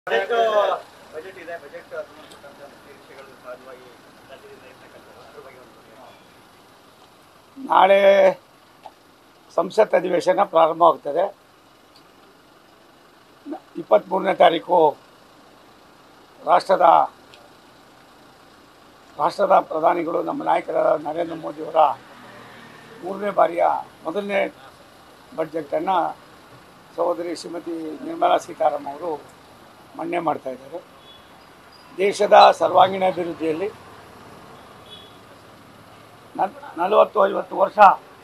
Budget budget ಇದೆ budget ಸಂಬಂಧಪಟ್ಟಂತ ಮುಖ್ಯ ವಿಷಯಗಳು ಸಹಜವಾಗಿ ರಾಜ್ಯದಿಂದ ಇರ್ತಕ್ಕಂಥದ್ದು ಅದ್ರ ಬಗ್ಗೆ ಒಂದು ಹೇಳಿ. ನಾಳೆ ಸಂಸತ್ ಅಧಿವೇಶನ ಪ್ರಾರಂಭವಾಗ್ತದೆ ಇಪ್ಪತ್ತ್ಮೂರನೇ ತಾರೀಕು ರಾಷ್ಟ್ರದ ರಾಷ್ಟ್ರದ ಪ್ರಧಾನಿಗಳು ನಮ್ಮ ನಾಯಕರಾದ ನರೇಂದ್ರ ಮೋದಿಯವರ ಮೂರನೇ ಬಾರಿಯ ಮೊದಲನೇ ಬಡ್ಜೆಟನ್ನು ಸಹೋದರಿ ಶ್ರೀಮತಿ ನಿರ್ಮಲಾ ಸೀತಾರಾಮನ್ ಅವರು ಮನ್ನೆ ಮಾಡ್ತಾ ಇದ್ದಾರೆ ದೇಶದ ಸರ್ವಾಂಗೀಣ ಅಭಿವೃದ್ಧಿಯಲ್ಲಿ ನಲ್ ನಲವತ್ತು ಐವತ್ತು ವರ್ಷ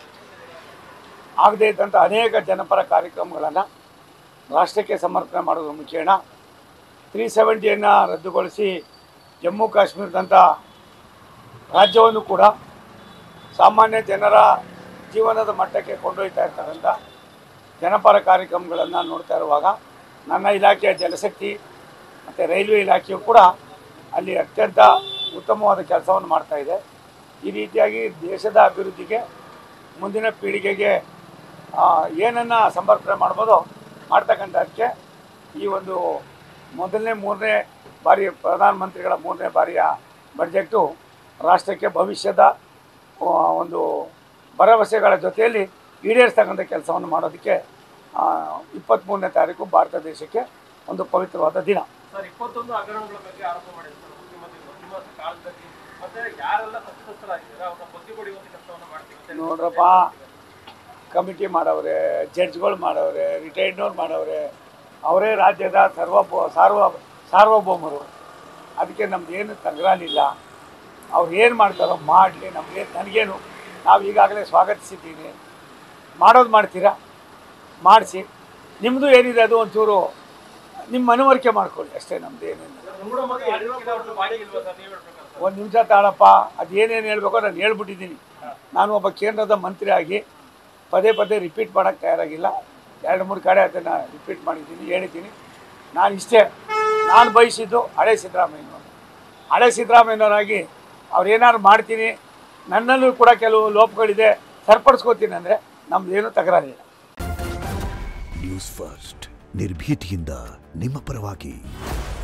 ಆಗದೇ ಇದ್ದಂಥ ಅನೇಕ ಜನಪರ ಕಾರ್ಯಕ್ರಮಗಳನ್ನು ರಾಷ್ಟ್ರಕ್ಕೆ ಸಮರ್ಪಣೆ ಮಾಡೋದ್ರ ಮುಖೇನ ತ್ರೀ ಸೆವೆಂಟಿಯನ್ನು ರದ್ದುಗೊಳಿಸಿ ಜಮ್ಮು ಕಾಶ್ಮೀರದಂಥ ರಾಜ್ಯವನ್ನು ಕೂಡ ಸಾಮಾನ್ಯ ಜನರ ಜೀವನದ ಮಟ್ಟಕ್ಕೆ ಕೊಂಡೊಯ್ತಾ ಇರ್ತಕ್ಕಂಥ ಜನಪರ ಕಾರ್ಯಕ್ರಮಗಳನ್ನು ನೋಡ್ತಾ ಇರುವಾಗ ನನ್ನ ಇಲಾಖೆಯ ಜಲಶಕ್ತಿ ಮತ್ತು ರೈಲ್ವೆ ಇಲಾಖೆಯು ಕೂಡ ಅಲ್ಲಿ ಅತ್ಯಂತ ಉತ್ತಮವಾದ ಕೆಲಸವನ್ನು ಮಾಡ್ತಾ ಇದೆ ಈ ರೀತಿಯಾಗಿ ದೇಶದ ಅಭಿವೃದ್ಧಿಗೆ ಮುಂದಿನ ಪೀಳಿಗೆಗೆ ಏನನ್ನು ಸಮರ್ಪಣೆ ಮಾಡ್ಬೋದೋ ಮಾಡ್ತಕ್ಕಂಥದ್ದಕ್ಕೆ ಈ ಒಂದು ಮೊದಲನೇ ಮೂರನೇ ಬಾರಿ ಪ್ರಧಾನಮಂತ್ರಿಗಳ ಮೂರನೇ ಬಾರಿಯ ಬಡ್ಜೆಟು ರಾಷ್ಟ್ರಕ್ಕೆ ಭವಿಷ್ಯದ ಆ, ಒಂದು ಭರವಸೆಗಳ ಜೊತೆಯಲ್ಲಿ ಈಡೇರಿಸ್ತಕ್ಕಂಥ ಕೆಲಸವನ್ನು ಮಾಡೋದಕ್ಕೆ ಇಪ್ಪತ್ತ್ಮೂರನೇ ತಾರೀಕು ಭಾರತ ದೇಶಕ್ಕೆ ಒಂದು ಪವಿತ್ರವಾದ ದಿನ ಸರ್ ಇಪ್ಪತ್ತೊಂದು ಹಗರಣಗಳ ಬಗ್ಗೆ ಆರೋಪ ಮಾಡಿದ್ರು ಸರ್ ಮುಖ್ಯಮಂತ್ರಿಗಳು ನಿಮ್ಮ ಕಾಲದಲ್ಲಿ ಮತ್ತೆ ಯಾರೆಲ್ಲ ತಪ್ಪಿತಸ್ಥರಾಗಿದ್ದಾರೆ ಅವ್ರನ್ನ ಬಗ್ಗಿ ಬಡಿಯುವಂತ ಕೆಲಸವನ್ನ ಮಾಡ್ತೀವಿ ಅಂತ ಹೇಳಿ ನೋಡ್ರಪ್ಪ ಕಮಿಟಿ ಮಾಡವ್ರೆ ಜಡ್ಜ್ಗಳು ಮಾಡವ್ರೆ ರಿಟೈರ್ಡ್ನವ್ರು ಮಾಡವ್ರೆ ಅವರೇ ರಾಜ್ಯದ ಸರ್ವಭೌ ಸಾರ್ವ ಸಾರ್ವಭೌಮರು ಅದಕ್ಕೆ ನಮ್ದು ಏನು ತಗರಾಲಿಲ್ಲ ಅವ್ರು ಏನು ಮಾಡ್ತಾರೋ ಮಾಡಲಿ ನಮಗೆ ನನಗೇನು ನಾವು ಈಗಾಗಲೇ ಸ್ವಾಗತಿಸಿದ್ದೀನಿ ಮಾಡೋದು ಮಾಡ್ತೀರಾ ಮಾಡಿಸಿ ನಿಮ್ಮದು ಏನಿದೆ ಅದು ಒಂಚೂರು ನಿಮ್ಮ ಮನವರಿಕೆ ಮಾಡ್ಕೊಳ್ಳಿ ಅಷ್ಟೇ ನಮ್ದು ಏನೇನು ನಿಮ್ಮ ಬಗ್ಗೆ ಯಡಿಯೂರಪ್ಪ ಅವ್ರದ್ದು ಬಾಯಿ ಇಲ್ವಾ ಸರ್ ನೀವು ಹೇಳ್ಬೇಕಂತ ಒಂದು ನಿಮಿಷ ತಾಳಪ್ಪ ಅದು ಏನೇನು ಹೇಳ್ಬೇಕೋ ನಾನು ಹೇಳ್ಬಿಟ್ಟಿದ್ದೀನಿ ನಾನು ಒಬ್ಬ ಕೇಂದ್ರದ ಮಂತ್ರಿ ಆಗಿ ಪದೇ ಪದೇ ರಿಪೀಟ್ ಮಾಡೋಕ್ಕೆ ತಯಾರಾಗಿಲ್ಲ ಎರಡು ಮೂರು ಕಡೆ ಅದನ್ನು ರಿಪೀಟ್ ಮಾಡಿದ್ದೀನಿ ಹೇಳಿದ್ದೀನಿ ನಾನು ಇಷ್ಟೇ ನಾನು ಬಯಸಿದ್ದು ಹಳೆ ಸಿದ್ದರಾಮಯ್ಯನವರು ಹಳೆ ಸಿದ್ದರಾಮಯ್ಯನವರಾಗಿ ಅವ್ರು ಏನಾದ್ರು ಮಾಡ್ತೀನಿ ನನ್ನಲ್ಲೂ ಕೂಡ ಕೆಲವು ಲೋಪಗಳಿದೆ ಸರಿಪಡಿಸ್ಕೋತೀನಿ ಅಂದರೆ ನಮ್ದೇನು ತಕರಾರಿಲ್ಲ ನ್ಯೂಸ್ ಫಸ್ಟ್ ನಿರ್ಭೀತಿಯಿಂದ ನಿಮ್ಮ ಪರವಾಗಿ